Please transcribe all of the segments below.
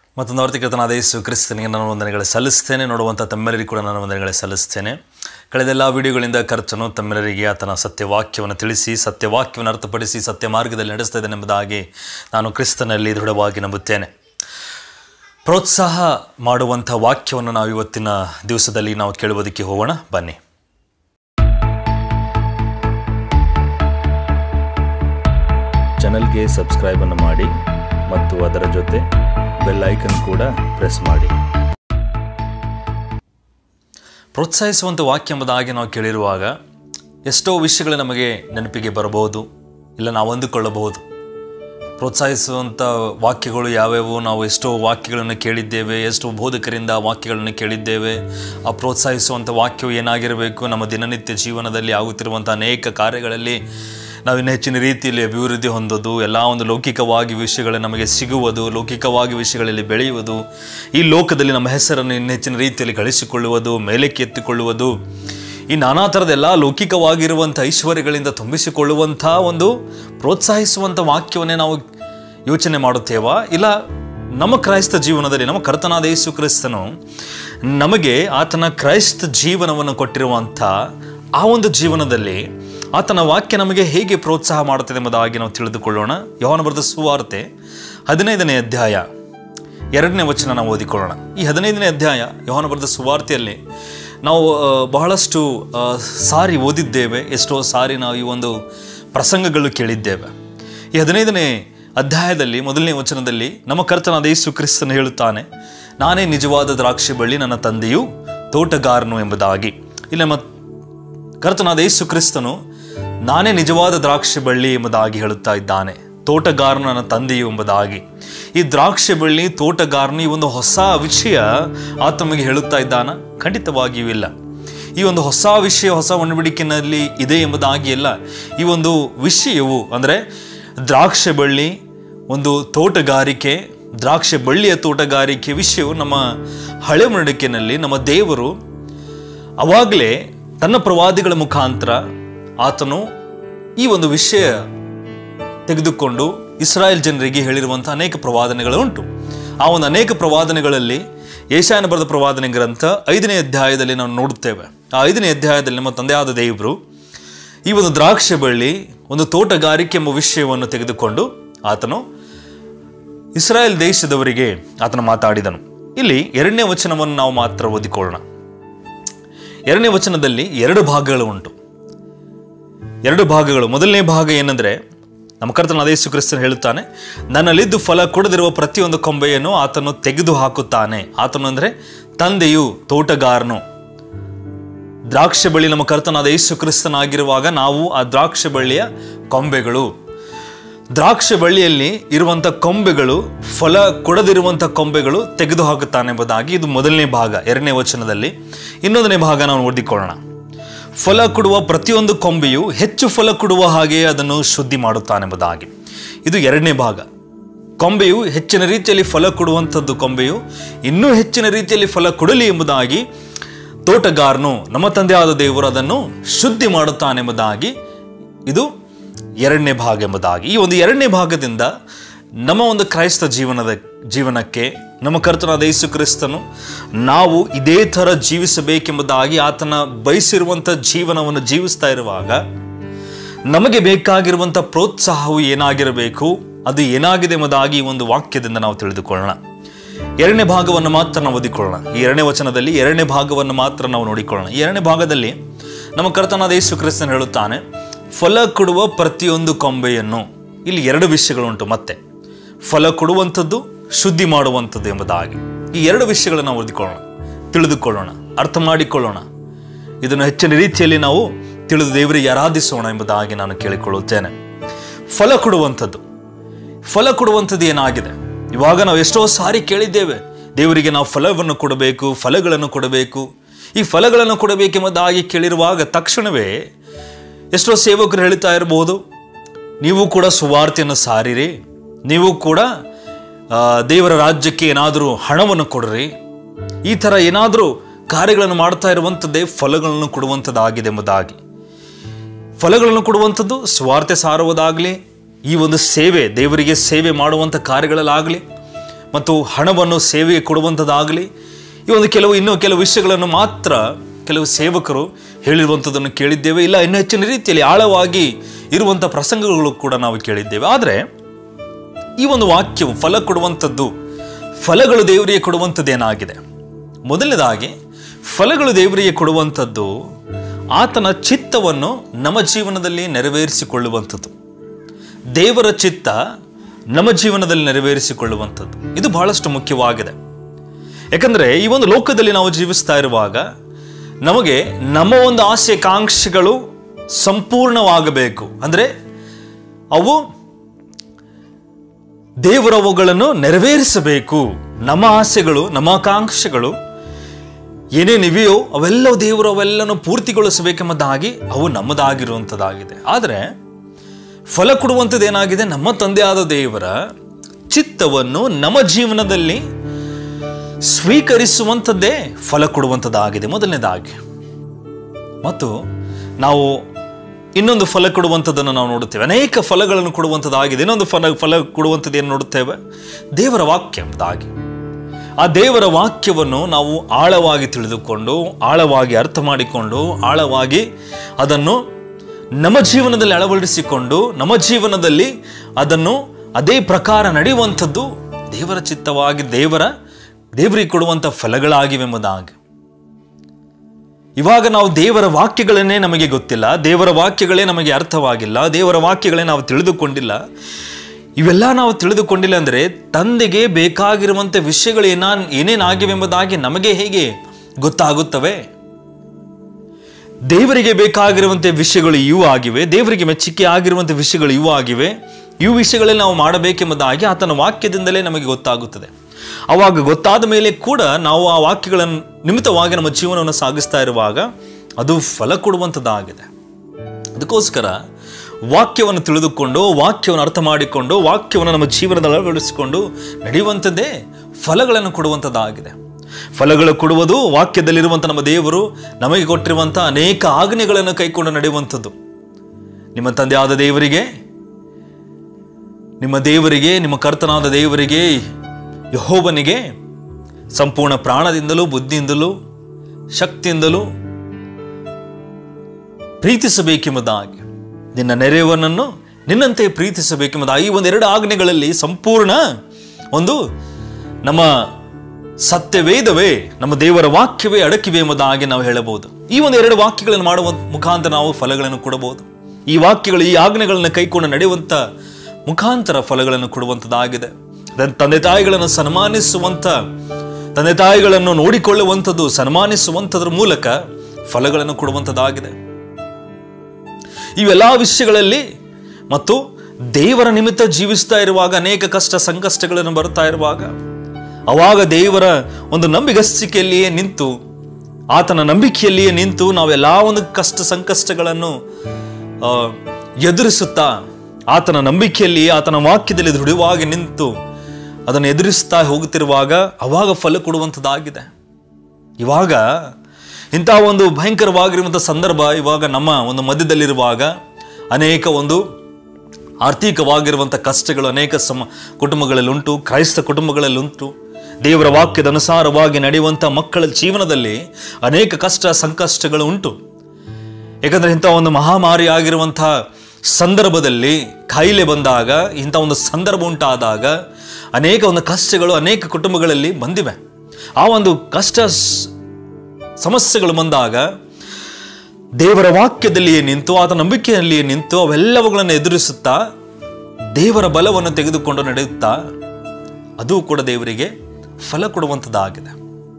ಮತ್ತೊಂದು ಆವರ್ತಿಕತನಾದ ಯೇಸು ಕ್ರಿಸ್ತನಿಗೆ ನಾನು ವಂದನೆகளை ಸಲ್ಲಿಸ್ತೇನೆ ನೋಡುವಂಥ ತಮ್ಮೆಲ್ಲರಿಗೂ ಕೂಡ ನಾನು ವಂದನೆகளை ಸಲ್ಲಿಸ್ತೇನೆ ಕಳೆದೆಲ್ಲ ವಿಡಿಯೋಗಳಿಂದ ಕರ್ತನು ತಮ್ಮೆಲ್ಲರಿಗೆ ಆತನ ಸತ್ಯವಾಕ್ಯವನ್ನು ತಿಳಿಸಿ ಸತ್ಯವಾಕ್ಯವನ್ನು ಅರ್ಥಪಡಿಸಿ ಸತ್ಯ ಮಾರ್ಗದಲ್ಲಿ ನಡೆಸ್ತಾ ಇದ್ದೇನೆ ಎಂಬುದಾಗಿ ನಾನು ಕ್ರಿಸ್ತನಲ್ಲಿ ದೃಢವಾಗಿ ನಂಬುತ್ತೇನೆ ಪ್ರೋತ್ಸಾಹ ಮಾಡುವಂಥ ವಾಕ್ಯವನ್ನು ನಾವು ಇವತ್ತಿನ ದಿವಸದಲ್ಲಿ ನಾವು ಕೇಳುವುದಕ್ಕೆ ಹೋಗೋಣ ಬನ್ನಿ ಚಾನಲ್ಗೆ ಸಬ್ಸ್ಕ್ರೈಬನ್ನು ಮಾಡಿ ಮತ್ತು ಅದರ ಜೊತೆ ಬೆಲ್ ಐಕನ್ ಕೂಡ ಪ್ರೆಸ್ ಮಾಡಿ ಪ್ರೋತ್ಸಾಹಿಸುವಂಥ ವಾಕ್ಯ ಎಂಬುದಾಗಿ ನಾವು ಕೇಳಿರುವಾಗ ಎಷ್ಟೋ ವಿಷಯಗಳು ನಮಗೆ ನೆನಪಿಗೆ ಬರಬಹುದು ಇಲ್ಲ ನಾವು ಅಂದುಕೊಳ್ಳಬಹುದು ಪ್ರೋತ್ಸಾಹಿಸುವಂಥ ವಾಕ್ಯಗಳು ಯಾವ್ಯಾವು ನಾವು ಎಷ್ಟೋ ವಾಕ್ಯಗಳನ್ನು ಕೇಳಿದ್ದೇವೆ ಎಷ್ಟೋ ಬೋಧಕರಿಂದ ವಾಕ್ಯಗಳನ್ನು ಕೇಳಿದ್ದೇವೆ ಆ ಪ್ರೋತ್ಸಾಹಿಸುವಂಥ ವಾಕ್ಯವು ಏನಾಗಿರಬೇಕು ನಮ್ಮ ದಿನನಿತ್ಯ ಜೀವನದಲ್ಲಿ ಆಗುತ್ತಿರುವಂಥ ಅನೇಕ ಕಾರ್ಯಗಳಲ್ಲಿ ನಾವು ಇನ್ನು ಹೆಚ್ಚಿನ ರೀತಿಯಲ್ಲಿ ಅಭಿವೃದ್ಧಿ ಹೊಂದೋದು ಎಲ್ಲ ಒಂದು ಲೌಕಿಕವಾಗಿ ವಿಷಯಗಳು ನಮಗೆ ಸಿಗುವುದು ಲೌಕಿಕವಾಗಿ ವಿಷಯಗಳಲ್ಲಿ ಬೆಳೆಯುವುದು ಈ ಲೋಕದಲ್ಲಿ ನಮ್ಮ ಹೆಸರನ್ನು ಇನ್ನು ಹೆಚ್ಚಿನ ರೀತಿಯಲ್ಲಿ ಗಳಿಸಿಕೊಳ್ಳುವುದು ಮೇಲಕ್ಕೆ ಎತ್ತಿಕೊಳ್ಳುವುದು ಈ ನಾನಾ ಥರದ ಎಲ್ಲ ಲೌಕಿಕವಾಗಿರುವಂಥ ಐಶ್ವರ್ಯಗಳಿಂದ ತುಂಬಿಸಿಕೊಳ್ಳುವಂಥ ಒಂದು ಪ್ರೋತ್ಸಾಹಿಸುವಂಥ ವಾಕ್ಯವನ್ನೇ ನಾವು ಯೋಚನೆ ಮಾಡುತ್ತೇವಾ ಇಲ್ಲ ನಮ್ಮ ಕ್ರೈಸ್ತ ಜೀವನದಲ್ಲಿ ನಮ್ಮ ಕರ್ತನಾದ ಯೇಸು ಕ್ರಿಸ್ತನು ನಮಗೆ ಆತನ ಕ್ರೈಸ್ತ ಜೀವನವನ್ನು ಕೊಟ್ಟಿರುವಂಥ ಆ ಒಂದು ಜೀವನದಲ್ಲಿ ಆತನ ವಾಕ್ಯ ನಮಗೆ ಹೇಗೆ ಪ್ರೋತ್ಸಾಹ ಮಾಡುತ್ತದೆ ಎಂಬುದಾಗಿ ನಾವು ತಿಳಿದುಕೊಳ್ಳೋಣ ಯೋಹನ ಬರೆದ ಸುವಾರ್ತೆ ಹದಿನೈದನೇ ಅಧ್ಯಾಯ ಎರಡನೇ ವಚನ ನಾವು ಓದಿಕೊಳ್ಳೋಣ ಈ ಹದಿನೈದನೇ ಅಧ್ಯಾಯ ಯೋಹನ ಬರೆದ ಸುವಾರ್ತೆಯಲ್ಲಿ ನಾವು ಆ, ಬಹಳಷ್ಟು ಆ, ಸಾರಿ ಓದಿದ್ದೇವೆ ಎಷ್ಟೋ ಸಾರಿ ನಾವು ಈ ಒಂದು ಪ್ರಸಂಗಗಳು ಕೇಳಿದ್ದೇವೆ ಈ ಹದಿನೈದನೇ ಅಧ್ಯಾಯದಲ್ಲಿ ಮೊದಲನೇ ವಚನದಲ್ಲಿ ನಮ್ಮ ಕರ್ತನಾದ ಯೇಸು ಕ್ರಿಸ್ತನು ಹೇಳುತ್ತಾನೆ ನಾನೇ ನಿಜವಾದ ದ್ರಾಕ್ಷಿ ಬಳ್ಳಿ ನನ್ನ ತಂದೆಯು ತೋಟಗಾರನು ಎಂಬುದಾಗಿ ಇಲ್ಲಿ ನಮ್ಮ ಕರ್ತನಾದ ಯೇಸು ಕ್ರಿಸ್ತನು ನಾನೇ ನಿಜವಾದ ದ್ರಾಕ್ಷಿ ಬಳ್ಳಿ ಎಂಬುದಾಗಿ ಹೇಳುತ್ತಾ ಇದ್ದಾನೆ ತೋಟಗಾರನು ನನ್ನ ತಂದೆಯು ಎಂಬುದಾಗಿ ಈ ದ್ರಾಕ್ಷಿ ಬಳ್ಳಿ ತೋಟಗಾರನು ಈ ಒಂದು ಹೊಸ ವಿಷಯ ಆತಮಿಗೆ ಹೇಳುತ್ತಾ ಇದ್ದಾನ ಖಂಡಿತವಾಗಿಯೂ ಇಲ್ಲ ಈ ಒಂದು ಹೊಸ ವಿಷಯ ಹೊಸ ಒಣಬಿಡಿಕೆನಲ್ಲಿ ಇದೆ ಎಂಬುದಾಗಿ ಇಲ್ಲ ಈ ಒಂದು ವಿಷಯವು ಅಂದರೆ ದ್ರಾಕ್ಷಿ ಬಳ್ಳಿ ಒಂದು ತೋಟಗಾರಿಕೆ ದ್ರಾಕ್ಷಿ ಬಳ್ಳಿಯ ತೋಟಗಾರಿಕೆ ವಿಷಯವು ನಮ್ಮ ಹಳೆ ಒಣಡಿಕೆನಲ್ಲಿ ನಮ್ಮ ದೇವರು ಅವಾಗಲೇ ತನ್ನ ಪ್ರವಾದಿಗಳ ಮುಖಾಂತರ ಆತನು ಈ ಒಂದು ವಿಷಯ ತೆಗೆದುಕೊಂಡು ಇಸ್ರಾಯೇಲ್ ಜನರಿಗೆ ಹೇಳಿರುವಂಥ ಅನೇಕ ಪ್ರವಾದನೆಗಳು ಉಂಟು ಆ ಒಂದು ಅನೇಕ ಪ್ರವಾದನೆಗಳಲ್ಲಿ ಏಷಾಯನ ಬರೆದ ಪ್ರವಾದನೆ ಗ್ರಂಥ ಐದನೇ ಅಧ್ಯಾಯದಲ್ಲಿ ನಾವು ನೋಡುತ್ತೇವೆ ಆ ಐದನೇ ಅಧ್ಯಾಯದಲ್ಲಿ ನಮ್ಮ ತಂದೆಯಾದ ದೇವರು ಈ ಒಂದು ದ್ರಾಕ್ಷಿ ಬಳ್ಳಿ ಒಂದು ತೋಟಗಾರಿಕೆ ಎಂಬ ವಿಷಯವನ್ನು ತೆಗೆದುಕೊಂಡು ಆತನು ಇಸ್ರಾಯೇಲ್ ದೇಶದವರಿಗೆ ಆತನು ಮಾತಾಡಿದನು ಇಲ್ಲಿ ಎರಡನೇ ವಚನವನ್ನು ನಾವು ಮಾತ್ರ ಓದಿಕೊಳ್ಳೋಣ ಎರಡನೇ ವಚನದಲ್ಲಿ ಎರಡು ಭಾಗಗಳು ಉಂಟು ಎರಡು ಭಾಗಗಳು ಮೊದಲನೇ ಭಾಗ ಏನಂದ್ರೆ ನಮ್ಮ ಕರ್ತನ ಅದೇ ಕ್ರಿಸ್ತನ್ ಹೇಳುತ್ತಾನೆ ನನ್ನಲ್ಲಿದ್ದು ಫಲ ಕೊಡದಿರುವ ಪ್ರತಿಯೊಂದು ಕೊಂಬೆಯನ್ನು ಆತನು ತೆಗೆದು ಹಾಕುತ್ತಾನೆ ಆತನು ಅಂದ್ರೆ ತಂದೆಯು ತೋಟಗಾರನು ದ್ರಾಕ್ಷಿ ಬಳ್ಳಿ ನಮ್ಮ ಕರ್ತನಾದ ಯೇಸು ಕ್ರಿಸ್ತನಾಗಿರುವಾಗ ನಾವು ಆ ದ್ರಾಕ್ಷಿ ಬಳ್ಳಿಯ ಕೊಂಬೆಗಳು ದ್ರಾಕ್ಷಿ ಬಳ್ಳಿಯಲ್ಲಿ ಇರುವಂಥ ಕೊಂಬೆಗಳು ಫಲ ಕೊಡದಿರುವಂಥ ಕೊಂಬೆಗಳು ತೆಗೆದು ಹಾಕುತ್ತಾನೆ ಎಂಬುದಾಗಿ ಇದು ಮೊದಲನೇ ಭಾಗ ಎರಡನೇ ವಚನದಲ್ಲಿ ಇನ್ನೊಂದನೇ ಭಾಗ ನಾವು ಓದಿಕೊಳ್ಳೋಣ ಫಲ ಕೊಡುವ ಪ್ರತಿಯೊಂದು ಕೊಂಬೆಯು ಹೆಚ್ಚು ಫಲ ಕೊಡುವ ಹಾಗೆ ಅದನ್ನು ಶುದ್ಧಿ ಮಾಡುತ್ತಾನೆಂಬುದಾಗಿ ಇದು ಎರಡನೇ ಭಾಗ ಕೊಂಬೆಯು ಹೆಚ್ಚಿನ ರೀತಿಯಲ್ಲಿ ಫಲ ಕೊಡುವಂಥದ್ದು ಕೊಂಬೆಯು ಇನ್ನೂ ಹೆಚ್ಚಿನ ರೀತಿಯಲ್ಲಿ ಫಲ ಕೊಡಲಿ ಎಂಬುದಾಗಿ ತೋಟಗಾರನು ನಮ್ಮ ತಂದೆಯಾದ ದೇವರು ಅದನ್ನು ಶುದ್ಧಿ ಮಾಡುತ್ತಾನೆಂಬುದಾಗಿ ಇದು ಎರಡನೇ ಭಾಗ ಎಂಬುದಾಗಿ ಈ ಒಂದು ಎರಡನೇ ಭಾಗದಿಂದ ನಮ್ಮ ಒಂದು ಕ್ರೈಸ್ತ ಜೀವನದ ಜೀವನಕ್ಕೆ ನಮ್ಮ ಕರ್ತನಾದ ಯೇಸು ಕ್ರಿಸ್ತನು ನಾವು ಇದೇ ಥರ ಜೀವಿಸಬೇಕೆಂಬುದಾಗಿ ಆತನ ಬಯಸಿರುವಂಥ ಜೀವನವನ್ನು ಜೀವಿಸ್ತಾ ಇರುವಾಗ ನಮಗೆ ಬೇಕಾಗಿರುವಂಥ ಪ್ರೋತ್ಸಾಹವು ಏನಾಗಿರಬೇಕು ಅದು ಏನಾಗಿದೆ ಎಂಬುದಾಗಿ ಈ ಒಂದು ವಾಕ್ಯದಿಂದ ನಾವು ತಿಳಿದುಕೊಳ್ಳೋಣ ಎರಡನೇ ಭಾಗವನ್ನು ಮಾತ್ರ ನಾವು ಓದಿಕೊಳ್ಳೋಣ ಈ ಎರಡನೇ ವಚನದಲ್ಲಿ ಎರಡನೇ ಭಾಗವನ್ನು ಮಾತ್ರ ನಾವು ನೋಡಿಕೊಳ್ಳೋಣ ಈ ಎರಡನೇ ಭಾಗದಲ್ಲಿ ನಮ್ಮ ಕರ್ತನಾದ ಯೇಸು ಕ್ರಿಸ್ತನ್ ಹೇಳುತ್ತಾನೆ ಫಲ ಕೊಡುವ ಪ್ರತಿಯೊಂದು ಕೊಂಬೆಯನ್ನು ಇಲ್ಲಿ ಎರಡು ವಿಷಯಗಳುಂಟು ಮತ್ತೆ ಫಲ ಕೊಡುವಂಥದ್ದು ಶುದ್ಧಿ ಮಾಡುವಂಥದ್ದು ಎಂಬುದಾಗಿ ಈ ಎರಡು ವಿಷಯಗಳನ್ನು ನಾವು ಓದಿಕೊಳ್ಳೋಣ ತಿಳಿದುಕೊಳ್ಳೋಣ ಅರ್ಥ ಮಾಡಿಕೊಳ್ಳೋಣ ಇದನ್ನು ಹೆಚ್ಚಿನ ರೀತಿಯಲ್ಲಿ ನಾವು ತಿಳಿದು ದೇವರಿಗೆ ಆರಾಧಿಸೋಣ ಎಂಬುದಾಗಿ ನಾನು ಕೇಳಿಕೊಳ್ಳುತ್ತೇನೆ ಫಲ ಕೊಡುವಂಥದ್ದು ಫಲ ಕೊಡುವಂಥದ್ದು ಏನಾಗಿದೆ ಇವಾಗ ನಾವು ಎಷ್ಟೋ ಸಾರಿ ಕೇಳಿದ್ದೇವೆ ದೇವರಿಗೆ ನಾವು ಫಲವನ್ನು ಕೊಡಬೇಕು ಫಲಗಳನ್ನು ಕೊಡಬೇಕು ಈ ಫಲಗಳನ್ನು ಕೊಡಬೇಕೆಂಬುದಾಗಿ ಕೇಳಿರುವಾಗ ತಕ್ಷಣವೇ ಎಷ್ಟೋ ಸೇವಕರು ಹೇಳ್ತಾ ಇರಬಹುದು ನೀವು ಕೂಡ ಸುವಾರ್ತೆಯನ್ನು ಸಾರಿರಿ ನೀವು ಕೂಡ ಆ, ದೇವರ ರಾಜ್ಯಕ್ಕೆ ಏನಾದರೂ ಹಣವನ್ನು ಕೊಡ್ರಿ ಈ ಥರ ಏನಾದರೂ ಕಾರ್ಯಗಳನ್ನು ಮಾಡ್ತಾ ಇರುವಂಥದ್ದೇ ಫಲಗಳನ್ನು ಕೊಡುವಂಥದ್ದಾಗಿದೆ ಎಂಬುದಾಗಿ ಫಲಗಳನ್ನು ಕೊಡುವಂಥದ್ದು ಸ್ವಾರ್ಥ ಸಾರುವುದಾಗಲಿ ಈ ಒಂದು ಸೇವೆ ದೇವರಿಗೆ ಸೇವೆ ಮಾಡುವಂಥ ಕಾರ್ಯಗಳಲ್ಲಾಗಲಿ ಮತ್ತು ಹಣವನ್ನು ಸೇವೆಗೆ ಕೊಡುವಂಥದ್ದಾಗಲಿ ಈ ಒಂದು ಕೆಲವು ಇನ್ನೂ ಕೆಲವು ವಿಷಯಗಳನ್ನು ಮಾತ್ರ ಕೆಲವು ಸೇವಕರು ಹೇಳಿರುವಂಥದ್ದನ್ನು ಕೇಳಿದ್ದೇವೆ ಇಲ್ಲ ಇನ್ನೂ ಹೆಚ್ಚಿನ ರೀತಿಯಲ್ಲಿ ಆಳವಾಗಿ ಇರುವಂಥ ಪ್ರಸಂಗಗಳು ಕೂಡ ನಾವು ಕೇಳಿದ್ದೇವೆ ಆದರೆ ಈ ಒಂದು ವಾಕ್ಯವು ಫಲ ಕೊಡುವಂಥದ್ದು ಫಲಗಳು ದೇವರಿಗೆ ಕೊಡುವಂಥದ್ದೇನಾಗಿದೆ ಮೊದಲನೇದಾಗಿ ಫಲಗಳು ದೇವರಿಗೆ ಕೊಡುವಂಥದ್ದು ಆತನ ಚಿತ್ತವನ್ನು ನಮ್ಮ ಜೀವನದಲ್ಲಿ ನೆರವೇರಿಸಿಕೊಳ್ಳುವಂಥದ್ದು ದೇವರ ಚಿತ್ತ ನಮ್ಮ ಜೀವನದಲ್ಲಿ ನೆರವೇರಿಸಿಕೊಳ್ಳುವಂಥದ್ದು ಇದು ಬಹಳಷ್ಟು ಮುಖ್ಯವಾಗಿದೆ ಯಾಕಂದರೆ ಈ ಒಂದು ಲೋಕದಲ್ಲಿ ನಾವು ಜೀವಿಸ್ತಾ ಇರುವಾಗ ನಮಗೆ ನಮ್ಮ ಒಂದು ಆಸೆ ಕಾಂಕ್ಷೆಗಳು ಸಂಪೂರ್ಣವಾಗಬೇಕು ಅಂದರೆ ಅವು ದೇವರವುಗಳನ್ನು ನೆರವೇರಿಸಬೇಕು ನಮ್ಮ ಆಸೆಗಳು ನಮ್ಮ ಆಕಾಂಕ್ಷೆಗಳು ಏನೇನಿವೆಯೋ ಅವೆಲ್ಲವೂ ದೇವರು ಅವೆಲ್ಲನೂ ಪೂರ್ತಿಗೊಳಿಸಬೇಕೆಂಬುದಾಗಿ ಅವು ನಮ್ಮದಾಗಿರುವಂಥದ್ದಾಗಿದೆ ಆದರೆ ಫಲ ಕೊಡುವಂಥದ್ದು ಏನಾಗಿದೆ ನಮ್ಮ ತಂದೆಯಾದ ದೇವರ ಚಿತ್ತವನ್ನು ನಮ್ಮ ಜೀವನದಲ್ಲಿ ಸ್ವೀಕರಿಸುವಂಥದ್ದೇ ಫಲ ಕೊಡುವಂಥದ್ದಾಗಿದೆ ಮೊದಲನೇದಾಗಿ ಮತ್ತು ನಾವು ಇನ್ನೊಂದು ಫಲ ಕೊಡುವಂಥದ್ದನ್ನು ನಾವು ನೋಡುತ್ತೇವೆ ಅನೇಕ ಫಲಗಳನ್ನು ಕೊಡುವಂಥದ್ದಾಗಿದೆ ಇನ್ನೊಂದು ಫಲ ಫಲ ಕೊಡುವಂಥದ್ದು ಏನು ನೋಡುತ್ತೇವೆ ದೇವರ ವಾಕ್ಯ ಎಂಬುದಾಗಿ ಆ ದೇವರ ವಾಕ್ಯವನ್ನು ನಾವು ಆಳವಾಗಿ ತಿಳಿದುಕೊಂಡು ಆಳವಾಗಿ ಅರ್ಥ ಮಾಡಿಕೊಂಡು ಆಳವಾಗಿ ಅದನ್ನು ನಮ್ಮ ಜೀವನದಲ್ಲಿ ಅಳವಡಿಸಿಕೊಂಡು ನಮ್ಮ ಜೀವನದಲ್ಲಿ ಅದನ್ನು ಅದೇ ಪ್ರಕಾರ ನಡೆಯುವಂಥದ್ದು ದೇವರ ಚಿತ್ತವಾಗಿ ದೇವರ ದೇವರಿಗೆ ಕೊಡುವಂಥ ಫಲಗಳಾಗಿವೆ ಎಂಬುದಾಗಿ ಇವಾಗ ನಾವು ದೇವರ ವಾಕ್ಯಗಳನ್ನೇ ನಮಗೆ ಗೊತ್ತಿಲ್ಲ ದೇವರ ವಾಕ್ಯಗಳೇ ನಮಗೆ ಅರ್ಥವಾಗಿಲ್ಲ ದೇವರ ವಾಕ್ಯಗಳೇ ನಾವು ತಿಳಿದುಕೊಂಡಿಲ್ಲ ಇವೆಲ್ಲ ನಾವು ತಿಳಿದುಕೊಂಡಿಲ್ಲ ಅಂದರೆ ತಂದೆಗೆ ಬೇಕಾಗಿರುವಂಥ ವಿಷಯಗಳು ಏನ ಏನೇನಾಗಿವೆ ಎಂಬುದಾಗಿ ನಮಗೆ ಹೇಗೆ ಗೊತ್ತಾಗುತ್ತವೆ ದೇವರಿಗೆ ಬೇಕಾಗಿರುವಂಥ ವಿಷಯಗಳು ಇವು ಆಗಿವೆ ದೇವರಿಗೆ ಮೆಚ್ಚುಗೆ ಆಗಿರುವಂಥ ವಿಷಯಗಳು ಇವು ಆಗಿವೆ ಇವು ವಿಷಯಗಳಲ್ಲಿ ನಾವು ಮಾಡಬೇಕೆಂಬುದಾಗಿ ಆತನ ವಾಕ್ಯದಿಂದಲೇ ನಮಗೆ ಗೊತ್ತಾಗುತ್ತದೆ ಅವಾಗ ಗೊತ್ತಾದ ಮೇಲೆ ಕೂಡ ನಾವು ಆ ವಾಕ್ಯಗಳ ನಿಮಿತ್ತವಾಗಿ ನಮ್ಮ ಜೀವನವನ್ನು ಸಾಗಿಸ್ತಾ ಇರುವಾಗ ಅದು ಫಲ ಕೊಡುವಂಥದ್ದಾಗಿದೆ ಅದಕ್ಕೋಸ್ಕರ ವಾಕ್ಯವನ್ನು ತಿಳಿದುಕೊಂಡು ವಾಕ್ಯವನ್ನು ಅರ್ಥ ಮಾಡಿಕೊಂಡು ವಾಕ್ಯವನ್ನು ನಮ್ಮ ಜೀವನದಲ್ಲಿ ಅಳವಡಿಸಿಕೊಂಡು ನಡೆಯುವಂಥದ್ದೇ ಫಲಗಳನ್ನು ಕೊಡುವಂಥದ್ದಾಗಿದೆ ಫಲಗಳು ಕೊಡುವುದು ವಾಕ್ಯದಲ್ಲಿರುವಂಥ ನಮ್ಮ ದೇವರು ನಮಗೆ ಕೊಟ್ಟಿರುವಂಥ ಅನೇಕ ಆಜ್ಞೆಗಳನ್ನು ಕೈಕೊಂಡು ನಡೆಯುವಂಥದ್ದು ನಿಮ್ಮ ತಂದೆಯಾದ ದೇವರಿಗೆ ನಿಮ್ಮ ದೇವರಿಗೆ ನಿಮ್ಮ ಕರ್ತನಾದ ದೇವರಿಗೆ ಯಹೋಬನಿಗೆ ಸಂಪೂರ್ಣ ಪ್ರಾಣದಿಂದಲೂ ಬುದ್ಧಿಯಿಂದಲೂ ಶಕ್ತಿಯಿಂದಲೂ ಪ್ರೀತಿಸಬೇಕೆಂಬುದಾಗಿ ನಿನ್ನ ನೆರೆಯವನನ್ನು ನಿನ್ನಂತೆ ಪ್ರೀತಿಸಬೇಕೆಂಬುದಾಗಿ ಈ ಒಂದು ಎರಡು ಆಜ್ಞೆಗಳಲ್ಲಿ ಸಂಪೂರ್ಣ ಒಂದು ನಮ್ಮ ಸತ್ಯವೇದವೇ ನಮ್ಮ ದೇವರ ವಾಕ್ಯವೇ ಅಡಕಿವೆ ಎಂಬುದಾಗಿ ನಾವು ಹೇಳಬಹುದು ಈ ಒಂದು ಎರಡು ವಾಕ್ಯಗಳನ್ನು ಮಾಡುವ ಮುಖಾಂತರ ನಾವು ಫಲಗಳನ್ನು ಕೊಡಬಹುದು ಈ ವಾಕ್ಯಗಳು ಈ ಆಜ್ಞೆಗಳನ್ನು ಕೈಕೊಂಡು ನಡೆಯುವಂಥ ಮುಖಾಂತರ ಫಲಗಳನ್ನು ಕೊಡುವಂಥದ್ದಾಗಿದೆ ಅದನ್ನು ತಂದೆ ತಾಯಿಗಳನ್ನು ಸನ್ಮಾನಿಸುವಂಥ ತಂದೆ ತಾಯಿಗಳನ್ನು ನೋಡಿಕೊಳ್ಳುವಂಥದ್ದು ಸನ್ಮಾನಿಸುವಂಥದ್ರ ಮೂಲಕ ಫಲಗಳನ್ನು ಕೊಡುವಂಥದ್ದಾಗಿದೆ ಇವೆಲ್ಲ ವಿಷಯಗಳಲ್ಲಿ ಮತ್ತು ದೇವರ ನಿಮಿತ್ತ ಜೀವಿಸ್ತಾ ಇರುವಾಗ ಅನೇಕ ಕಷ್ಟ ಸಂಕಷ್ಟಗಳನ್ನು ಬರ್ತಾ ಇರುವಾಗ ಅವಾಗ ದೇವರ ಒಂದು ನಂಬಿಗಸ್ತಿಕೆಯಲ್ಲಿಯೇ ನಿಂತು ಆತನ ನಂಬಿಕೆಯಲ್ಲಿಯೇ ನಿಂತು ನಾವೆಲ್ಲ ಒಂದು ಕಷ್ಟ ಸಂಕಷ್ಟಗಳನ್ನು ಆ, ಎದುರಿಸುತ್ತಾ ಆತನ ನಂಬಿಕೆಯಲ್ಲಿ ಆತನ ವಾಕ್ಯದಲ್ಲಿ ದೃಢವಾಗಿ ನಿಂತು ಅದನ್ನು ಎದುರಿಸ್ತಾ ಹೋಗುತ್ತಿರುವಾಗ ಅವಾಗ ಫಲ ಕೊಡುವಂಥದ್ದಾಗಿದೆ ಇವಾಗ ಇಂತಹ ಒಂದು ಭಯಂಕರವಾಗಿರುವಂಥ ಸಂದರ್ಭ ಇವಾಗ ನಮ್ಮ ಒಂದು ಮಧ್ಯದಲ್ಲಿರುವಾಗ ಅನೇಕ ಒಂದು ಆರ್ಥಿಕವಾಗಿರುವಂಥ ಕಷ್ಟಗಳು ಅನೇಕ ಸಮ ಕುಟುಂಬಗಳಲ್ಲಿ ಉಂಟು ಕ್ರೈಸ್ತ ಕುಟುಂಬಗಳಲ್ಲಿ ಉಂಟು ದೇವರ ವಾಕ್ಯದ ಅನುಸಾರವಾಗಿ ನಡೆಯುವಂಥ ಮಕ್ಕಳ ಜೀವನದಲ್ಲಿ ಅನೇಕ ಕಷ್ಟ ಸಂಕಷ್ಟಗಳು ಉಂಟು ಯಾಕಂದರೆ ಇಂಥ ಒಂದು ಮಹಾಮಾರಿ ಆಗಿರುವಂಥ ಸಂದರ್ಭದಲ್ಲಿ ಕಾಯಿಲೆ ಬಂದಾಗ ಇಂಥ ಒಂದು ಸಂದರ್ಭ ಉಂಟಾದಾಗ ಅನೇಕ ಒಂದು ಕಷ್ಟಗಳು ಅನೇಕ ಕುಟುಂಬಗಳಲ್ಲಿ ಬಂದಿವೆ ಆ ಒಂದು ಕಷ್ಟ ಸ್- ಸಮಸ್ಯೆಗಳು ಬಂದಾಗ ದೇವರ ವಾಕ್ಯದಲ್ಲಿಯೇ ನಿಂತು ಆತ ನಂಬಿಕೆಯಲ್ಲಿಯೇ ನಿಂತು ಅವೆಲ್ಲವುಗಳನ್ನು ಎದುರಿಸುತ್ತಾ ದೇವರ ಬಲವನ್ನು ತೆಗೆದುಕೊಂಡು ನಡೆಯುತ್ತಾ ಅದು ಕೂಡ ದೇವರಿಗೆ ಫಲ ಕೊಡುವಂಥದ್ದಾಗಿದೆ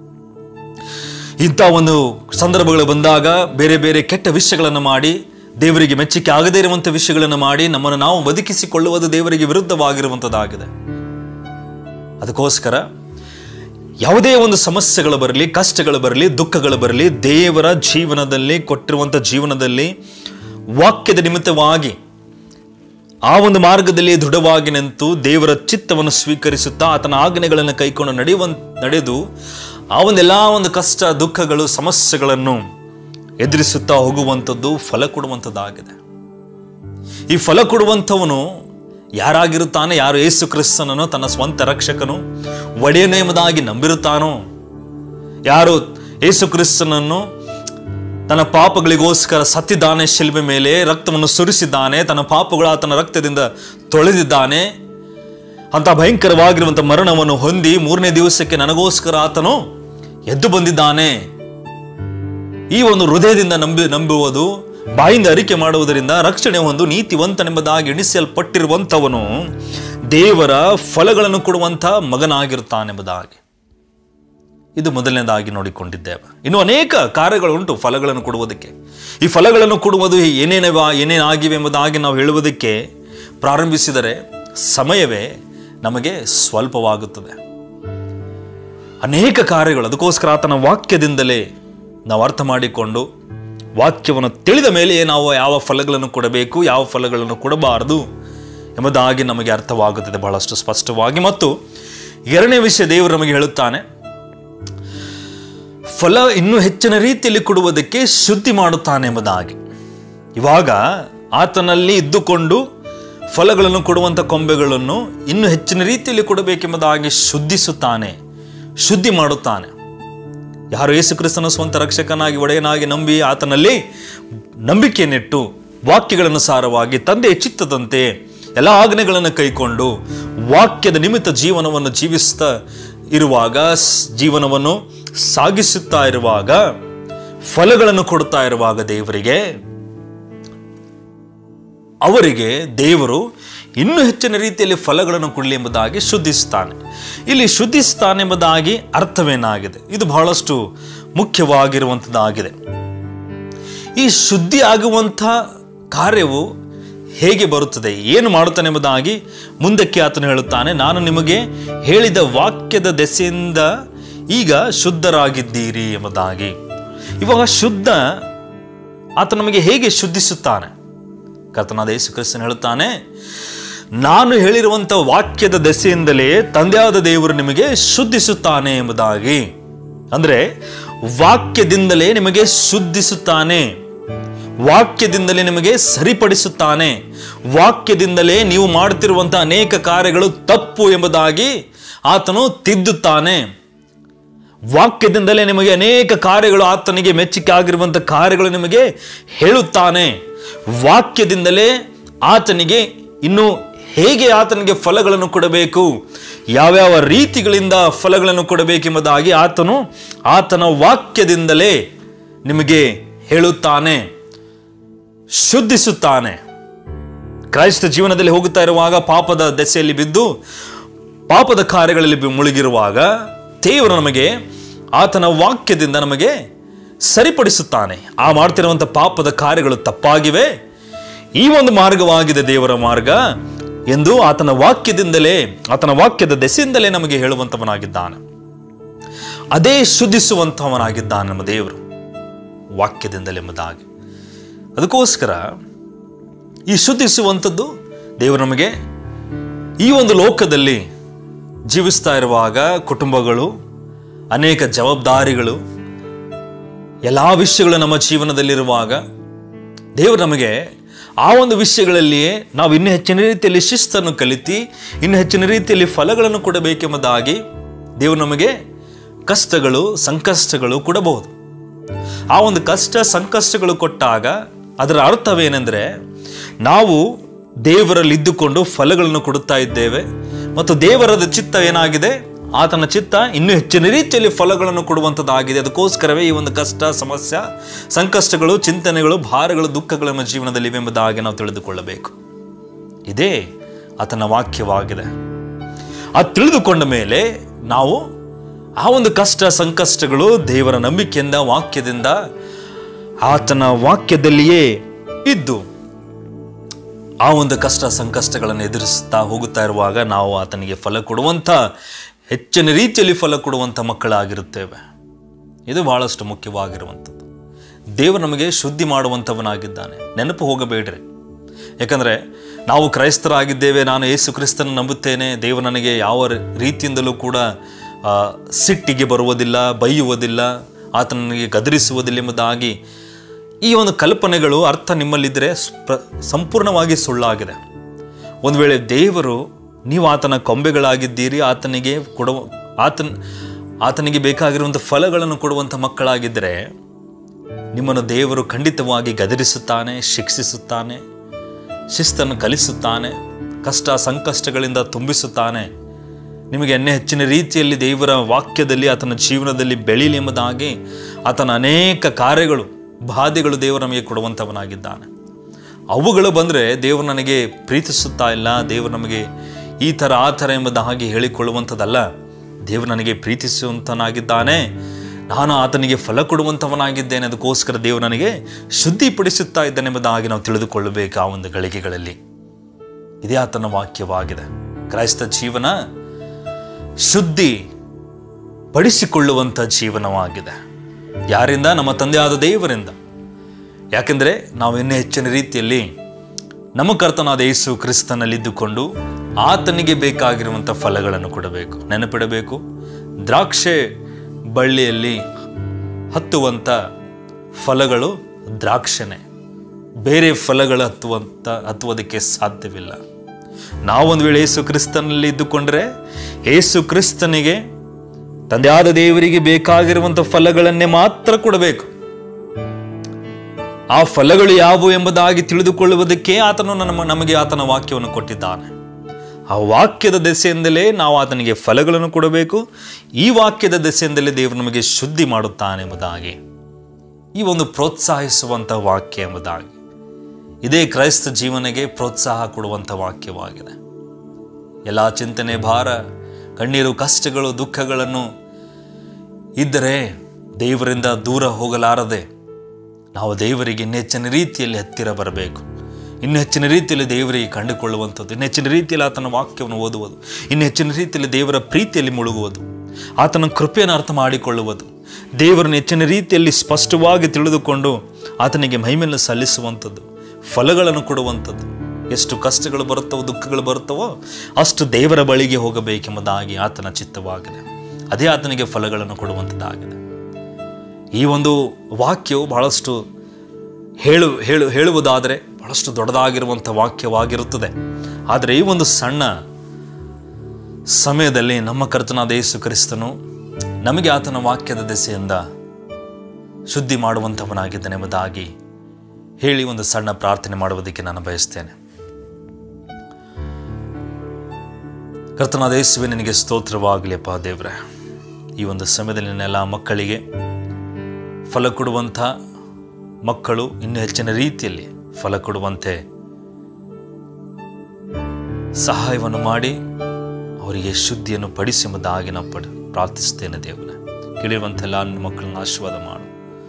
ಇಂಥ ಒಂದು ಸಂದರ್ಭಗಳು ಬಂದಾಗ ಬೇರೆ ಬೇರೆ ಕೆಟ್ಟ ವಿಷಯಗಳನ್ನು ಮಾಡಿ ದೇವರಿಗೆ ಮೆಚ್ಚುಗೆ ಆಗದೇ ಇರುವಂಥ ವಿಷಯಗಳನ್ನು ಮಾಡಿ ನಮ್ಮನ್ನು ನಾವು ಬದುಕಿಸಿಕೊಳ್ಳುವುದು ದೇವರಿಗೆ ವಿರುದ್ಧವಾಗಿರುವಂಥದ್ದಾಗಿದೆ ಅದಕ್ಕೋಸ್ಕರ ಯಾವುದೇ ಒಂದು ಸಮಸ್ಯೆಗಳು ಬರಲಿ ಕಷ್ಟಗಳು ಬರಲಿ ದುಃಖಗಳು ಬರಲಿ ದೇವರ ಜೀವನದಲ್ಲಿ ಕೊಟ್ಟಿರುವಂಥ ಜೀವನದಲ್ಲಿ ವಾಕ್ಯದ ನಿಮಿತ್ತವಾಗಿ ಆ ಒಂದು ಮಾರ್ಗದಲ್ಲಿ ದೃಢವಾಗಿ ನಿಂತು ದೇವರ ಚಿತ್ತವನ್ನು ಸ್ವೀಕರಿಸುತ್ತಾ ಆತನ ಆಜ್ಞೆಗಳನ್ನು ಕೈಕೊಂಡು ನಡೆಯುವ ನಡೆದು ಆ ಒಂದೆಲ್ಲ ಒಂದು ಕಷ್ಟ ದುಃಖಗಳು ಸಮಸ್ಯೆಗಳನ್ನು ಎದುರಿಸುತ್ತಾ ಹೋಗುವಂಥದ್ದು ಫಲ ಕೊಡುವಂಥದ್ದಾಗಿದೆ ಈ ಫಲ ಕೊಡುವಂಥವನು ಯಾರಾಗಿರುತ್ತಾನೆ ಯಾರು ಯೇಸು ಕ್ರಿಸ್ತನನ್ನು ತನ್ನ ಸ್ವಂತ ರಕ್ಷಕನು ಒಡೆಯನು ಎಂಬುದಾಗಿ ನಂಬಿರುತ್ತಾನೋ ಯಾರು ಯೇಸು ಕ್ರಿಸ್ತನನ್ನು ತನ್ನ ಪಾಪಗಳಿಗೋಸ್ಕರ ಸತ್ತಿದ್ದಾನೆ ಶಿಲ್ಬೆ ಮೇಲೆ ರಕ್ತವನ್ನು ಸುರಿಸಿದ್ದಾನೆ ತನ್ನ ಪಾಪಗಳು ಆತನ ರಕ್ತದಿಂದ ತೊಳೆದಿದ್ದಾನೆ ಅಂತ ಭಯಂಕರವಾಗಿರುವಂಥ ಮರಣವನ್ನು ಹೊಂದಿ ಮೂರನೇ ದಿವಸಕ್ಕೆ ನನಗೋಸ್ಕರ ಆತನು ಎದ್ದು ಬಂದಿದ್ದಾನೆ ಈ ಒಂದು ಹೃದಯದಿಂದ ನಂಬಿ ನಂಬುವುದು ಬಾಯಿಂದ ಅರಿಕೆ ಮಾಡುವುದರಿಂದ ರಕ್ಷಣೆ ಒಂದು ನೀತಿವಂತನೆಂಬುದಾಗಿ ಎಣಿಸಲ್ಪಟ್ಟಿರುವಂಥವನು ದೇವರ ಫಲಗಳನ್ನು ಕೊಡುವಂಥ ಮಗನಾಗಿರುತ್ತಾನೆಂಬುದಾಗಿ ಇದು ಮೊದಲನೇದಾಗಿ ನೋಡಿಕೊಂಡಿದ್ದೇವೆ ಇನ್ನು ಅನೇಕ ಕಾರ್ಯಗಳುಂಟು ಫಲಗಳನ್ನು ಕೊಡುವುದಕ್ಕೆ ಈ ಫಲಗಳನ್ನು ಕೊಡುವುದು ಏನೇನವ ಏನೇನಾಗಿವೆ ಎಂಬುದಾಗಿ ನಾವು ಹೇಳುವುದಕ್ಕೆ ಪ್ರಾರಂಭಿಸಿದರೆ ಸಮಯವೇ ನಮಗೆ ಸ್ವಲ್ಪವಾಗುತ್ತದೆ ಅನೇಕ ಕಾರ್ಯಗಳು ಅದಕ್ಕೋಸ್ಕರ ಆತನ ವಾಕ್ಯದಿಂದಲೇ ನಾವು ಅರ್ಥ ಮಾಡಿಕೊಂಡು ವಾಕ್ಯವನ್ನು ತಿಳಿದ ಮೇಲೆಯೇ ನಾವು ಯಾವ ಫಲಗಳನ್ನು ಕೊಡಬೇಕು ಯಾವ ಫಲಗಳನ್ನು ಕೊಡಬಾರದು ಎಂಬುದಾಗಿ ನಮಗೆ ಅರ್ಥವಾಗುತ್ತದೆ ಬಹಳಷ್ಟು ಸ್ಪಷ್ಟವಾಗಿ ಮತ್ತು ಎರಡನೇ ವಿಷಯ ದೇವರು ನಮಗೆ ಹೇಳುತ್ತಾನೆ ಫಲ ಇನ್ನೂ ಹೆಚ್ಚಿನ ರೀತಿಯಲ್ಲಿ ಕೊಡುವುದಕ್ಕೆ ಶುದ್ಧಿ ಮಾಡುತ್ತಾನೆ ಎಂಬುದಾಗಿ ಇವಾಗ ಆತನಲ್ಲಿ ಇದ್ದುಕೊಂಡು ಫಲಗಳನ್ನು ಕೊಡುವಂಥ ಕೊಂಬೆಗಳನ್ನು ಇನ್ನೂ ಹೆಚ್ಚಿನ ರೀತಿಯಲ್ಲಿ ಕೊಡಬೇಕೆಂಬುದಾಗಿ ಶುದ್ಧಿಸುತ್ತಾನೆ ಶುದ್ಧಿ ಮಾಡುತ್ತಾನೆ ಯಾರು ಯೇಸು ಕ್ರಿಸ್ತನ ಸ್ವಂತ ರಕ್ಷಕನಾಗಿ ಒಡೆಯನಾಗಿ ನಂಬಿ ಆತನಲ್ಲಿ ನಂಬಿಕೆಯನ್ನಿಟ್ಟು ವಾಕ್ಯಗಳನುಸಾರವಾಗಿ ತಂದೆಯ ಚಿತ್ತದಂತೆ ಎಲ್ಲ ಆಜ್ಞೆಗಳನ್ನು ಕೈಕೊಂಡು ವಾಕ್ಯದ ನಿಮಿತ್ತ ಜೀವನವನ್ನು ಜೀವಿಸ್ತಾ ಇರುವಾಗ ಸ್- ಜೀವನವನ್ನು ಸಾಗಿಸುತ್ತಾ ಇರುವಾಗ ಫಲಗಳನ್ನು ಕೊಡುತ್ತಾ ಇರುವಾಗ ದೇವರಿಗೆ ಅವರಿಗೆ ದೇವರು ಇನ್ನೂ ಹೆಚ್ಚಿನ ರೀತಿಯಲ್ಲಿ ಫಲಗಳನ್ನು ಕೊಡಲಿ ಎಂಬುದಾಗಿ ಶುದ್ಧಿಸ್ತಾನೆ ಇಲ್ಲಿ ಶುದ್ಧಿಸ್ತಾನೆ ಎಂಬುದಾಗಿ ಅರ್ಥವೇನಾಗಿದೆ ಇದು ಬಹಳಷ್ಟು ಮುಖ್ಯವಾಗಿರುವಂಥದ್ದಾಗಿದೆ ಈ ಶುದ್ಧಿ ಆಗುವಂಥ ಕಾರ್ಯವು ಹೇಗೆ ಬರುತ್ತದೆ ಏನು ಮಾಡುತ್ತಾನೆ ಎಂಬುದಾಗಿ ಮುಂದಕ್ಕೆ ಆತನು ಹೇಳುತ್ತಾನೆ ನಾನು ನಿಮಗೆ ಹೇಳಿದ ವಾಕ್ಯದ ದೆಸೆಯಿಂದ ಈಗ ಶುದ್ಧರಾಗಿದ್ದೀರಿ ಎಂಬುದಾಗಿ ಇವಾಗ ಶುದ್ಧ ಆತ ನಮಗೆ ಹೇಗೆ ಶುದ್ಧಿಸುತ್ತಾನೆ ಕರ್ತನಾದ ಯೇಸು ಕ್ರಿಸ್ತನು ಹೇಳುತ್ತಾನೆ ನಾನು ಹೇಳಿರುವಂಥ ವಾಕ್ಯದ ದೆಸೆಯಿಂದಲೇ ತಂದೆಯಾದ ದೇವರು ನಿಮಗೆ ಶುದ್ಧಿಸುತ್ತಾನೆ ಎಂಬುದಾಗಿ ಅಂದರೆ ವಾಕ್ಯದಿಂದಲೇ ನಿಮಗೆ ಶುದ್ಧಿಸುತ್ತಾನೆ ವಾಕ್ಯದಿಂದಲೇ ನಿಮಗೆ ಸರಿಪಡಿಸುತ್ತಾನೆ ವಾಕ್ಯದಿಂದಲೇ ನೀವು ಮಾಡುತ್ತಿರುವಂಥ ಅನೇಕ ಕಾರ್ಯಗಳು ತಪ್ಪು ಎಂಬುದಾಗಿ ಆತನು ತಿದ್ದುತ್ತಾನೆ ವಾಕ್ಯದಿಂದಲೇ ನಿಮಗೆ ಅನೇಕ ಕಾರ್ಯಗಳು ಆತನಿಗೆ ಮೆಚ್ಚುಗೆ ಆಗಿರುವಂಥ ಕಾರ್ಯಗಳು ನಿಮಗೆ ಹೇಳುತ್ತಾನೆ ವಾಕ್ಯದಿಂದಲೇ ಆತನಿಗೆ ಇನ್ನು ಹೇಗೆ ಆತನಿಗೆ ಫಲಗಳನ್ನು ಕೊಡಬೇಕು ಯಾವ್ಯಾವ ರೀತಿಗಳಿಂದ ಫಲಗಳನ್ನು ಕೊಡಬೇಕೆಂಬುದಾಗಿ ಆತನು ಆತನ ವಾಕ್ಯದಿಂದಲೇ ನಿಮಗೆ ಹೇಳುತ್ತಾನೆ ಶುದ್ಧಿಸುತ್ತಾನೆ ಕ್ರೈಸ್ತ ಜೀವನದಲ್ಲಿ ಹೋಗುತ್ತಾ ಇರುವಾಗ ಪಾಪದ ದೆಸೆಯಲ್ಲಿ ಬಿದ್ದು ಪಾಪದ ಕಾರ್ಯಗಳಲ್ಲಿ ಬಿ- ಮುಳುಗಿರುವಾಗ ದೇವರು ನಮಗೆ ಆತನ ವಾಕ್ಯದಿಂದ ನಮಗೆ ಸರಿಪಡಿಸುತ್ತಾನೆ ಆ ಮಾಡ್ತಿರುವಂಥ ಪಾಪದ ಕಾರ್ಯಗಳು ತಪ್ಪಾಗಿವೆ ಈ ಒಂದು ಮಾರ್ಗವಾಗಿದೆ ದೇವರ ಮಾರ್ಗ ಎಂದು ಆತನ ವಾಕ್ಯದಿಂದಲೇ ಆತನ ವಾಕ್ಯದ ದೆಸೆಯಿಂದಲೇ ನಮಗೆ ಹೇಳುವಂಥವನಾಗಿದ್ದಾನೆ ಅದೇ ಶುದ್ಧಿಸುವಂಥವನಾಗಿದ್ದಾನೆ ನಮ್ಮ ದೇವರು ವಾಕ್ಯದಿಂದಲೇ ಎಂಬುದಾಗಿ ಅದಕ್ಕೋಸ್ಕರ ಈ ಶುದ್ಧಿಸುವಂಥದ್ದು ದೇವರು ನಮಗೆ ಈ ಒಂದು ಲೋಕದಲ್ಲಿ ಜೀವಿಸ್ತಾ ಇರುವಾಗ ಕುಟುಂಬಗಳು ಅನೇಕ ಜವಾಬ್ದಾರಿಗಳು ಎಲ್ಲ ವಿಷಯಗಳು ನಮ್ಮ ಜೀವನದಲ್ಲಿರುವಾಗ ದೇವರು ನಮಗೆ ಆ ಒಂದು ವಿಷಯಗಳಲ್ಲಿಯೇ ನಾವು ಇನ್ನೂ ಹೆಚ್ಚಿನ ರೀತಿಯಲ್ಲಿ ಶಿಸ್ತನ್ನು ಕಲಿತು ಇನ್ನು ಹೆಚ್ಚಿನ ರೀತಿಯಲ್ಲಿ ಫಲಗಳನ್ನು ಕೊಡಬೇಕೆಂಬುದಾಗಿ ದೇವರು ನಮಗೆ ಕಷ್ಟಗಳು ಸಂಕಷ್ಟಗಳು ಕೊಡಬಹುದು ಆ ಒಂದು ಕಷ್ಟ ಸಂಕಷ್ಟಗಳು ಕೊಟ್ಟಾಗ ಅದರ ಅರ್ಥವೇನೆಂದರೆ ನಾವು ದೇವರಲ್ಲಿ ಇದ್ದುಕೊಂಡು ಫಲಗಳನ್ನು ಕೊಡುತ್ತಾ ಇದ್ದೇವೆ ಮತ್ತು ದೇವರದ ಚಿತ್ತ ಏನಾಗಿದೆ ಆತನ ಚಿತ್ತ ಇನ್ನೂ ಹೆಚ್ಚಿನ ರೀತಿಯಲ್ಲಿ ಫಲಗಳನ್ನು ಕೊಡುವಂಥದ್ದಾಗಿದೆ ಅದಕ್ಕೋಸ್ಕರವೇ ಈ ಒಂದು ಕಷ್ಟ ಸಮಸ್ಯೆ ಸಂಕಷ್ಟಗಳು ಚಿಂತನೆಗಳು ಭಾರಗಳು ದುಃಖಗಳು ನಮ್ಮ ಜೀವನದಲ್ಲಿ ಎಂಬುದಾಗಿ ನಾವು ತಿಳಿದುಕೊಳ್ಳಬೇಕು ಇದೇ ಆತನ ವಾಕ್ಯವಾಗಿದೆ ಅದು ತಿಳಿದುಕೊಂಡ ಮೇಲೆ ನಾವು ಆ ಒಂದು ಕಷ್ಟ ಸಂಕಷ್ಟಗಳು ದೇವರ ನಂಬಿಕೆಯಿಂದ ವಾಕ್ಯದಿಂದ ಆತನ ವಾಕ್ಯದಲ್ಲಿಯೇ ಇದ್ದು ಆ ಒಂದು ಕಷ್ಟ ಸಂಕಷ್ಟಗಳನ್ನು ಎದುರಿಸುತ್ತಾ ಹೋಗುತ್ತಾ ಇರುವಾಗ ನಾವು ಆತನಿಗೆ ಫಲ ಕೊಡುವಂಥ ಹೆಚ್ಚಿನ ರೀತಿಯಲ್ಲಿ ಫಲ ಕೊಡುವಂಥ ಮಕ್ಕಳಾಗಿರುತ್ತೇವೆ ಇದು ಬಹಳಷ್ಟು ಮುಖ್ಯವಾಗಿರುವಂಥದ್ದು ದೇವರು ನಮಗೆ ಶುದ್ಧಿ ಮಾಡುವಂಥವನಾಗಿದ್ದಾನೆ ನೆನಪು ಹೋಗಬೇಡ್ರಿ ಯಾಕಂದರೆ ನಾವು ಕ್ರೈಸ್ತರಾಗಿದ್ದೇವೆ ನಾನು ಯೇಸು ಕ್ರಿಸ್ತನ ನಂಬುತ್ತೇನೆ ದೇವರು ನನಗೆ ಯಾವ ರೀತಿಯಿಂದಲೂ ಕೂಡ ಆ, ಸಿಟ್ಟಿಗೆ ಬರುವುದಿಲ್ಲ ಬೈಯುವುದಿಲ್ಲ ಆತ ನನಗೆ ಗದರಿಸುವುದಿಲ್ಲ ಎಂಬುದಾಗಿ ಈ ಒಂದು ಕಲ್ಪನೆಗಳು ಅರ್ಥ ನಿಮ್ಮಲ್ಲಿದ್ದರೆ ಸ್ಪ್ರ ಸಂಪೂರ್ಣವಾಗಿ ಸುಳ್ಳಾಗಿದೆ ಒಂದು ವೇಳೆ ದೇವರು ನೀವು ಆತನ ಕೊಂಬೆಗಳಾಗಿದ್ದೀರಿ ಆತನಿಗೆ ಕೊಡುವ ಆತನ ಆತನಿಗೆ ಬೇಕಾಗಿರುವಂಥ ಫಲಗಳನ್ನು ಕೊಡುವಂಥ ಮಕ್ಕಳಾಗಿದ್ದರೆ ನಿಮ್ಮನ್ನು ದೇವರು ಖಂಡಿತವಾಗಿ ಗದರಿಸುತ್ತಾನೆ ಶಿಕ್ಷಿಸುತ್ತಾನೆ ಶಿಸ್ತನ್ನು ಕಲಿಸುತ್ತಾನೆ ಕಷ್ಟ ಸಂಕಷ್ಟಗಳಿಂದ ತುಂಬಿಸುತ್ತಾನೆ ನಿಮಗೆ ಎನ್ನೆ ಹೆಚ್ಚಿನ ರೀತಿಯಲ್ಲಿ ದೇವರ ವಾಕ್ಯದಲ್ಲಿ ಆತನ ಜೀವನದಲ್ಲಿ ಬೆಳೀಲಿ ಎಂಬುದಾಗಿ ಆತನ ಅನೇಕ ಕಾರ್ಯಗಳು ಬಾಧೆಗಳು ದೇವರು ನಮಗೆ ಕೊಡುವಂಥವನಾಗಿದ್ದಾನೆ ಅವುಗಳು ಬಂದರೆ ದೇವರು ನನಗೆ ಪ್ರೀತಿಸುತ್ತಾ ಇಲ್ಲ ದೇವರು ನಮಗೆ ಈ ಥರ ಆ ಥರ ಎಂಬುದಾಗಿ ಹೇಳಿಕೊಳ್ಳುವಂಥದ್ದಲ್ಲ ದೇವರು ನನಗೆ ಪ್ರೀತಿಸುವಂತನಾಗಿದ್ದಾನೆ ನಾನು ಆತನಿಗೆ ಫಲ ಕೊಡುವಂಥವನಾಗಿದ್ದೇನೆ ಅದಕ್ಕೋಸ್ಕರ ದೇವರು ನನಗೆ ಶುದ್ಧಿಪಡಿಸುತ್ತಾ ಇದ್ದಾನೆ ಎಂಬುದಾಗಿ ನಾವು ತಿಳಿದುಕೊಳ್ಳಬೇಕು ಆ ಒಂದು ಗಳಿಗೆಗಳಲ್ಲಿ ಇದೇ ಆತನ ವಾಕ್ಯವಾಗಿದೆ ಕ್ರೈಸ್ತ ಜೀವನ ಶುದ್ಧಿ ಪಡಿಸಿಕೊಳ್ಳುವಂಥ ಜೀವನವಾಗಿದೆ ಯಾರಿಂದ ನಮ್ಮ ತಂದೆಯಾದ ದೇವರಿಂದ ಯಾಕೆಂದರೆ ನಾವು ಇನ್ನೂ ಹೆಚ್ಚಿನ ರೀತಿಯಲ್ಲಿ ನಮ್ಮ ಕರ್ತನಾದ ಯೇಸು ಕ್ರಿಸ್ತನಲ್ಲಿದ್ದುಕೊಂಡು ಆತನಿಗೆ ಬೇಕಾಗಿರುವಂಥ ಫಲಗಳನ್ನು ಕೊಡಬೇಕು ನೆನಪಿಡಬೇಕು ದ್ರಾಕ್ಷೆ ಬಳ್ಳಿಯಲ್ಲಿ ಹತ್ತುವಂಥ ಫಲಗಳು ದ್ರಾಕ್ಷನೆ ಬೇರೆ ಫಲಗಳು ಹತ್ತುವಂಥ ಹತ್ತುವುದಕ್ಕೆ ಸಾಧ್ಯವಿಲ್ಲ ನಾವೊಂದು ವೇಳೆ ಯೇಸು ಕ್ರಿಸ್ತನಲ್ಲಿ ಇದ್ದುಕೊಂಡ್ರೆ ಯೇಸು ಕ್ರಿಸ್ತನಿಗೆ ತಂದೆಯಾದ ದೇವರಿಗೆ ಬೇಕಾಗಿರುವಂಥ ಫಲಗಳನ್ನೇ ಮಾತ್ರ ಕೊಡಬೇಕು ಆ ಫಲಗಳು ಯಾವುವು ಎಂಬುದಾಗಿ ತಿಳಿದುಕೊಳ್ಳುವುದಕ್ಕೆ ಆತನು ನಮ್ಮ ನಮಗೆ ಆತನ ವಾಕ್ಯವನ್ನು ಕೊಟ್ಟಿದ್ದಾನೆ ಆ ವಾಕ್ಯದ ದೆಸೆಯಿಂದಲೇ ನಾವು ಆತನಿಗೆ ಫಲಗಳನ್ನು ಕೊಡಬೇಕು ಈ ವಾಕ್ಯದ ದೆಸೆಯಿಂದಲೇ ದೇವರು ನಮಗೆ ಶುದ್ಧಿ ಮಾಡುತ್ತಾನೆ ಎಂಬುದಾಗಿ ಈ ಒಂದು ಪ್ರೋತ್ಸಾಹಿಸುವಂಥ ವಾಕ್ಯ ಎಂಬುದಾಗಿ ಇದೇ ಕ್ರೈಸ್ತ ಜೀವನಕ್ಕೆ ಪ್ರೋತ್ಸಾಹ ಕೊಡುವಂಥ ವಾಕ್ಯವಾಗಿದೆ ಎಲ್ಲ ಚಿಂತನೆ ಭಾರ ಕಣ್ಣೀರು ಕಷ್ಟಗಳು ದುಃಖಗಳನ್ನು ಇದ್ದರೆ ದೇವರಿಂದ ದೂರ ಹೋಗಲಾರದೆ ನಾವು ದೇವರಿಗೆ ಇನ್ನು ಹೆಚ್ಚಿನ ರೀತಿಯಲ್ಲಿ ಹತ್ತಿರ ಬರಬೇಕು ಇನ್ನು ಹೆಚ್ಚಿನ ರೀತಿಯಲ್ಲಿ ದೇವರಿಗೆ ಕಂಡುಕೊಳ್ಳುವಂಥದ್ದು ಇನ್ನು ಹೆಚ್ಚಿನ ರೀತಿಯಲ್ಲಿ ಆತನ ವಾಕ್ಯವನ್ನು ಓದುವುದು ಇನ್ನು ಹೆಚ್ಚಿನ ರೀತಿಯಲ್ಲಿ ದೇವರ ಪ್ರೀತಿಯಲ್ಲಿ ಮುಳುಗುವುದು ಆತನ ಕೃಪೆಯನ್ನು ಅರ್ಥ ಮಾಡಿಕೊಳ್ಳುವುದು ದೇವರನ್ನು ಹೆಚ್ಚಿನ ರೀತಿಯಲ್ಲಿ ಸ್ಪಷ್ಟವಾಗಿ ತಿಳಿದುಕೊಂಡು ಆತನಿಗೆ ಮಹಿಮೆಯನ್ನು ಸಲ್ಲಿಸುವಂಥದ್ದು ಫಲಗಳನ್ನು ಕೊಡುವಂಥದ್ದು ಎಷ್ಟು ಕಷ್ಟಗಳು ಬರುತ್ತವೋ ದುಃಖಗಳು ಬರುತ್ತವೋ ಅಷ್ಟು ದೇವರ ಬಳಿಗೆ ಹೋಗಬೇಕೆಂಬುದಾಗಿ ಆತನ ಚಿತ್ತವಾಗಿದೆ ಅದೇ ಆತನಿಗೆ ಫಲಗಳನ್ನು ಕೊಡುವಂಥದ್ದಾಗಿದೆ ಈ ಒಂದು ವಾಕ್ಯವು ಬಹಳಷ್ಟು ಹೇಳು ಹೇಳು ಹೇಳುವುದಾದರೆ ಬಹಳಷ್ಟು ದೊಡ್ಡದಾಗಿರುವಂಥ ವಾಕ್ಯವಾಗಿರುತ್ತದೆ ಆದರೆ ಈ ಒಂದು ಸಣ್ಣ ಸಮಯದಲ್ಲಿ ನಮ್ಮ ಕರ್ತನಾದ ಯೇಸು ಕ್ರಿಸ್ತನು ನಮಗೆ ಆತನ ವಾಕ್ಯದ ದೆಸೆಯಿಂದ ಶುದ್ಧಿ ಮಾಡುವಂಥವನಾಗಿದ್ದಾನೆ ಎಂಬುದಾಗಿ ಹೇಳಿ ಒಂದು ಸಣ್ಣ ಪ್ರಾರ್ಥನೆ ಮಾಡುವುದಕ್ಕೆ ನಾನು ಬಯಸ್ತೇನೆ ಕರ್ತನಾದ ಯೇಸುವೆ ನಿನಗೆ ಸ್ತೋತ್ರವಾಗಲಿಯಪ್ಪ ದೇವ್ರೆ ಈ ಒಂದು ಸಮಯದಲ್ಲಿ ನಿನ್ನೆಲ್ಲ ಮಕ್ಕಳಿಗೆ ಫಲ ಕೊಡುವಂಥ ಮಕ್ಕಳು ಇನ್ನೂ ಹೆಚ್ಚಿನ ರೀತಿಯಲ್ಲಿ ಫಲ ಕೊಡುವಂತೆ ಸಹಾಯವನ್ನು ಮಾಡಿ ಅವರಿಗೆ ಶುದ್ಧಿಯನ್ನು ಪಡಿಸೆಂಬುದಾಗಿ ನಾವು ಪಡ ಪ್ರಾರ್ಥಿಸ್ತೇನೆ ದೇವನ ಕೇಳಿರುವಂತೆಲ್ಲ ನನ್ನ ಮಕ್ಕಳನ್ನ ಆಶೀರ್ವಾದ ಮಾಡು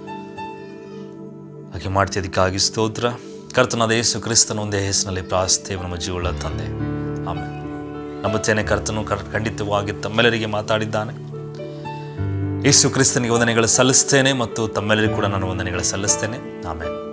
ಹಾಗೆ ಮಾಡ್ತಿದ್ದಕ್ಕಾಗಿ ಸ್ತೋತ್ರ ಕರ್ತನಾದ ಯೇಸು ಕ್ರಿಸ್ತನ ಒಂದೇ ಹೆಸರಿನಲ್ಲಿ ಪ್ರಾರ್ಥಿಸ್ತೇವೆ ನಮ್ಮ ಜೀವಳ ತಂದೆ ಆಮೇಲೆ ನಂಬುತ್ತೇನೆ ಕರ್ತನು ಕರ್- ಖಂಡಿತವಾಗಿ ತಮ್ಮೆಲ್ಲರಿಗೆ ಮಾತಾಡಿದ್ದಾನೆ ಯೇಸು ಕ್ರಿಸ್ತನಿಗೆ ವಂದನೆಗಳು ಸಲ್ಲಿಸ್ತೇನೆ ಮತ್ತು ತಮ್ಮೆಲ್ಲರಿಗೂ ಕೂಡ ನಾನು ವಂದನೆಗಳು ಸಲ್ಲಿಸ್ತೇನೆ ಆಮೇಲೆ